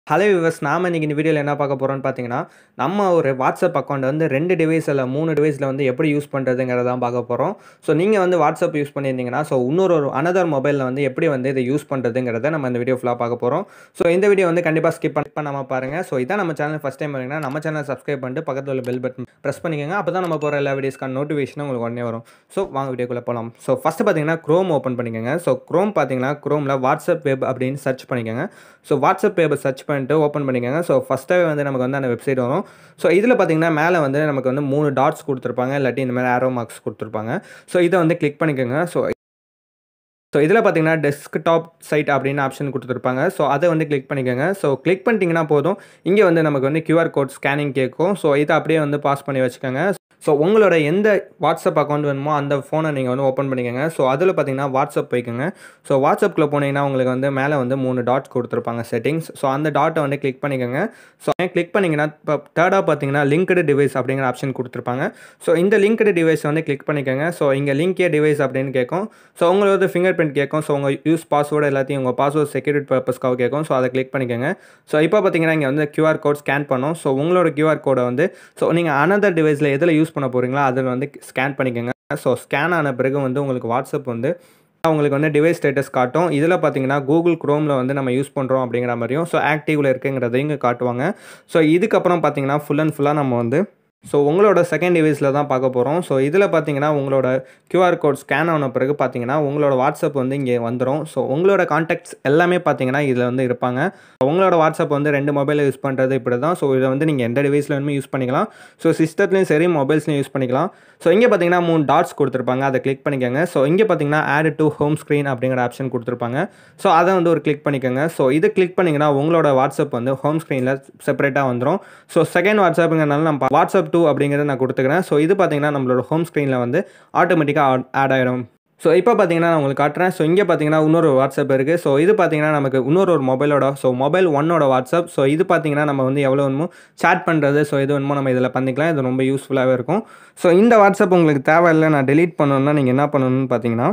hello viewers நாம இன்னைக்கு இந்த வீடியோவில் என்ன பார்க்க போகிறோம்னு பார்த்தீங்கன்னா நம்ம ஒரு வாட்ஸ்அப் அக்கௌண்ட் வந்து ரெண்டு டிவைஸ் இல்லை மூணு டிவைஸில் வந்து எப்படி யூஸ் பண்ணுறதுங்கிறத தான் பார்க்க போகிறோம் ஸோ நீங்கள் வந்து வாட்ஸ்அப் யூஸ் பண்ணியிருந்தீங்கன்னா ஸோ இன்னொரு ஒரு அனதர் மொபைலில் வந்து எப்படி வந்து இதை யூஸ் பண்ணுறதுங்கிறத நம்ம இந்த வீடியோ ஃபுல்லாக பார்க்க போகிறோம் ஸோ இந்த வீடியோ வந்து கண்டிப்பாக ஸ்கிப் பண்ணாமல் பாருங்கள் ஸோ இதான் நம்ம சேனல் ஃபஸ்ட் டைம் வரீங்கன்னா நம்ம சேனல் சப்ஸ்கிரைப் பண்ணிட்டு பக்கத்தில் உள்ள பெல் பட்டன் ப்ரெஸ் பண்ணிக்கோங்க அப்போ தான் நம்ம போகிற எல்லா வீடியோஸ்க்கான நோட்டிஃபிகேஷனும் உங்களுக்கு உடனே வரும் ஸோ வாங்க வீடியோக்குள்ளே போகலாம் ஸோ ஃபஸ்ட்டு பார்த்தீங்கன்னா க்ரோம் ஓப்பன் பண்ணிக்கோங்க ஸோ க்ரோம் பார்த்தீங்கன்னா க்ரோமில் வாட்ஸ்அப் வெப் அப்படின்னு சர்ச் பண்ணிக்கோங்க ஸோ வாட்ஸ்அப் வெப்பை சர்ச் பண்ணிட்டு ஓப்பன் பண்ணிக்கோங்க ஸோ ஃபஸ்ட்டாகவே வந்து நமக்கு வந்து அந்த வெப்சைட் வரும் ஸோ இதில் பார்த்தீங்கன்னா மேலே வந்து நமக்கு வந்து மூணு டாட்ஸ் கொடுத்துருப்பாங்க இல்லாட்டி இந்த மாதிரி ஆரோ மார்க்ஸ் கொடுத்துருப்பாங்க ஸோ இதை வந்து கிளிக் பண்ணிக்கோங்க ஸோ ஸோ இதில் பார்த்தீங்கன்னா டெஸ்க்டாப் சைட் அப்படின்னு ஆப்ஷன் கொடுத்துருப்பாங்க ஸோ அதை வந்து கிளிக் பண்ணிக்கோங்க ஸோ கிளிக் பண்ணிட்டீங்கன்னா போதும் இங்கே வந்து நமக்கு வந்து QR கோட் ஸ்கேனிங் கேட்கும் ஸோ இதை அப்படியே வந்து பாஸ் பண்ணி வச்சுக்கோங்க ஸோ உங்களோட எந்த வாட்ஸ்அப் அக்கௌண்ட் வேணுமோ அந்த ஃபோனை நீங்கள் வந்து ஓப்பன் பண்ணிக்கோங்க ஸோ அதில் பார்த்தீங்கன்னா வாட்ஸ்அப் போய்க்கோங்க ஸோ வாட்ஸ்அப்பில் போனீங்கன்னா உங்களுக்கு வந்து மேலே வந்து மூணு டாட் கொடுத்துருப்பாங்க செட்டிங்ஸ் ஸோ அந்த டாட்டை வந்து கிளிக் பண்ணிக்கோங்க ஸோ கிளிக் பண்ணிங்கன்னா இப்போ தேர்டாக பார்த்தீங்கன்னா லிங்க்டு டிவைஸ் அப்படிங்கிற ஆப்ஷன் கொடுத்துருப்பாங்க ஸோ இந்த லிங்க்டு டிவைஸ் வந்து கிளிக் பண்ணிக்கோங்க ஸோ இங்கே லிங்கே டிவைஸ் அப்படின்னு கேட்கும் ஸோ உங்களோட ஃபிங்கர் பிரிண்ட் கேட்கும் ஸோ உங்கள் யூஸ் பாஸ்வேர்டு எல்லாத்தையும் உங்கள் பாஸ்வேர்ட் செக்யூரிட்டி பர்பஸ்க்காக கேட்கும் ஸோ அதை கிளிக் பண்ணிக்கோங்க ஸோ இப்போ பார்த்தீங்கன்னா இங்கே வந்து QR கோட் ஸ்கேன் பண்ணும் ஸோ உங்களோட QR கோடை வந்து ஸோ நீங்கள் அனதர் டிவைஸில் எதில் யூஸ் பண்ண போகிறீங்களோ அதில் வந்து ஸ்கேன் பண்ணிக்கோங்க ஸோ ஸ்கேன் ஆன பிறகு வந்து உங்களுக்கு வாட்ஸ்அப் வந்து உங்களுக்கு வந்து டிவைஸ் ஸ்டேட்டஸ் காட்டும் இதில் பார்த்தீங்கன்னா கூகுள் க்ரோமில் வந்து நம்ம யூஸ் பண்ணுறோம் அப்படிங்கிற மாதிரியும் ஸோ ஆக்டிவில் இருக்குங்கிறதையும் இங்கே காட்டுவாங்க ஸோ இதுக்கப்புறம் பார்த்தீங்கன்னா ஃபுல் அண்ட் ஃபுல்லாக நம்ம வந்து ஸோ உங்களோட செகண்ட் டிவைஸில் தான் பார்க்க போகிறோம் ஸோ இதில் பார்த்தீங்கன்னா உங்களோட QR கோட் ஸ்கேன் ஆன பிறகு பார்த்தீங்கன்னா உங்களோட வாட்ஸ்அப் வந்து இங்கே வந்துடும் ஸோ உங்களோட காண்டாக்ட்ஸ் எல்லாமே பார்த்தீங்கன்னா இதில் வந்து இருப்பாங்க உங்களோட வாட்ஸ்அப் வந்து ரெண்டு மொபைலில் யூஸ் பண்ணுறது இப்படி தான் ஸோ இதை வந்து நீங்கள் எந்த டிவைஸில் வேணுமோ யூஸ் பண்ணிக்கலாம் ஸோ சிஸ்டத்துலையும் சரி மொபைல்ஸ்லையும் யூஸ் பண்ணிக்கலாம் ஸோ இங்கே பார்த்தீங்கன்னா மூணு டாட்ஸ் கொடுத்துருப்பாங்க அதை கிளிக் பண்ணிக்கோங்க ஸோ இங்கே பார்த்தீங்கன்னா ஆட் டு ஹோம் ஸ்க்ரீன் அப்படிங்கிற ஆப்ஷன் கொடுத்துருப்பாங்க ஸோ அதை வந்து ஒரு கிளிக் பண்ணிக்கோங்க ஸோ இது கிளிக் பண்ணிங்கன்னா உங்களோட வாட்ஸ்அப் வந்து ஹோம் ஸ்க்ரீனில் செப்பரேட்டாக வந்துடும் ஸோ செகண்ட் வாட்ஸ்அப்புங்கிறனால நம்ம வாட்ஸ்அப் டூ அப்படிங்கிறத நான் கொடுத்துக்கிறேன் ஸோ இது பார்த்தீங்கன்னா நம்மளோட ஹோம் ஸ்க்ரீனில் வந்து ஆட்டோமேட்டிக்காக ஆட் ஆகிடும் ஸோ இப்போ பார்த்தீங்கன்னா நான் உங்களுக்கு காட்டுறேன் ஸோ இங்கே பார்த்தீங்கன்னா இன்னொரு வாட்ஸ்அப் இருக்குது ஸோ இது பார்த்தீங்கன்னா நமக்கு இன்னொரு ஒரு மொபைலோட ஸோ மொபைல் ஒன்னோட வாட்ஸ்அப் ஸோ இது பார்த்தீங்கன்னா நம்ம வந்து எவ்வளோ வேணுமோ சேட் பண்ணுறது ஸோ இது வேணுமோ நம்ம இதில் பண்ணிக்கலாம் இது ரொம்ப யூஸ்ஃபுல்லாகவே இருக்கும் ஸோ இந்த வாட்ஸ்அப் உங்களுக்கு தேவையில்லை நான் டெலீட் பண்ணணுன்னா நீங்கள் என்ன பண்ணணும்னு பார்த்தீங்கன்னா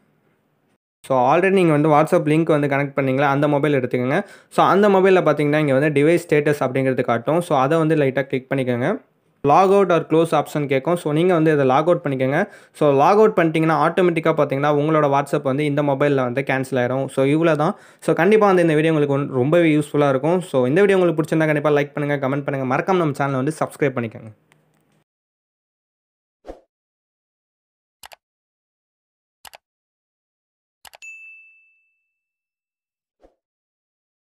ஸோ ஆல்ரெடி நீங்கள் வந்து வாட்ஸ்அப் லிங்க் வந்து கனெக்ட் பண்ணீங்களா அந்த மொபைல் எடுத்துக்கோங்க ஸோ அந்த மொபைலில் பார்த்தீங்கன்னா இங்கே வந்து டிவைஸ் ஸ்டேட்டஸ் அப்படிங்கிறது காட்டும் ஸோ அதை வந்து லைட்டாக கிளிக் பண்ணிக்கோங்க log out or close option கேட்கும் ஸோ நீங்கள் வந்து இதை லாக் அவுட் பண்ணிக்கோங்க ஸோ லாக் அவுட் பண்ணிட்டீங்கன்னா ஆட்டோமேட்டிக்காக பார்த்தீங்கன்னா உங்களோட வாட்ஸ்அப் வந்து இந்த மொபைலில் வந்து கேன்சல் ஆயிரும் ஸோ இவ்வளோ தான் ஸோ கண்டிப்பாக வந்து இந்த வீடியோ உங்களுக்கு வந்து ரொம்பவே யூஸ்ஃபுல்லாக இருக்கும் ஸோ இந்த வீடியோ உங்களுக்கு பிடிச்சிருந்தா கண்டிப்பாக லைக் பண்ணுங்கள் கமெண்ட் பண்ணுங்கள் மறக்காம நம்ம சேனலை வந்து சப்ஸ்கிரைப் பண்ணிக்கோங்க